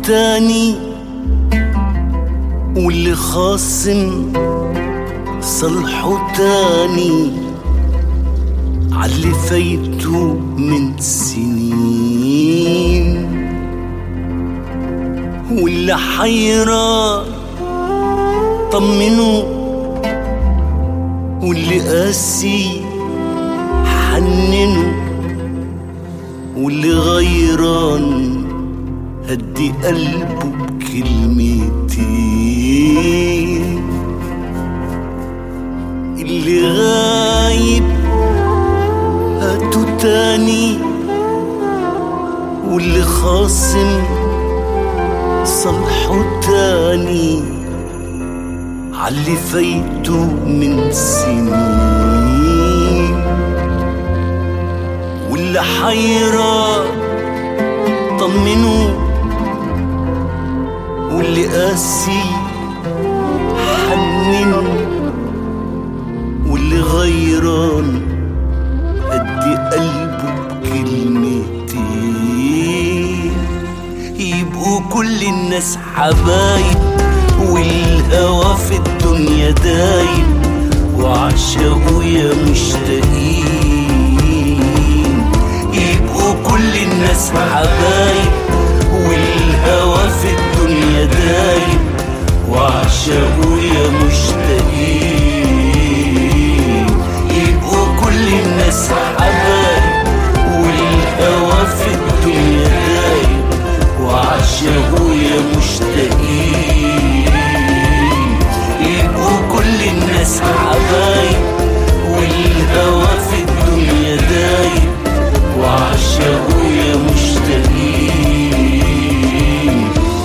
تاني واللي خاصم صلحه تاني عاللي فايته من سنين واللي حيران طمنه واللي قاسي حننه واللي غيران هدي قلبه بكلمتين اللي غايب هاتوا تاني واللي خاصم صلحه تاني عاللي فايته من سنين واللي حيران طمنوا واللي قاسي حننوا واللي غيران ادي قلبه بكلمتين يبقوا كل الناس حبايب والهوى في الدنيا دايب وعشقوا يا مشتاقين يبقوا كل الناس حبايب والهوى في الدنيا دايب وعشقوا يا مشتاقين يبقوا كل الناس حبايب والهوى في الدنيا دايب وعشقوا يا مشتاقين يبقوا كل الناس حبايب والهوى في الدنيا دايب وعشقوا يا مشتاقين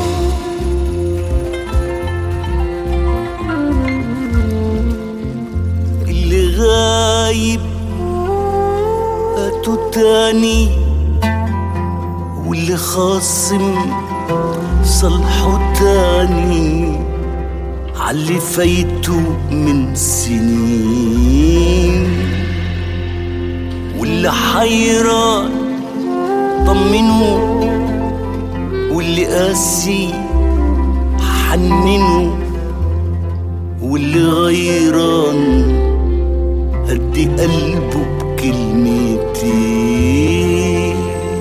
اللي غايب هاتوا تاني واللي خاصم صلحه تاني عاللي فايته من سنين واللي حيران طمنه واللي قاسي حننه واللي غيران هدي قلبه بكلمتين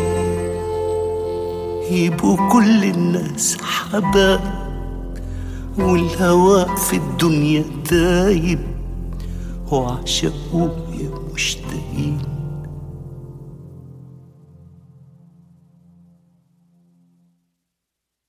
يبقوا كل الناس حباب والهوى في الدنيا دايب وعشقوا يا مشتاق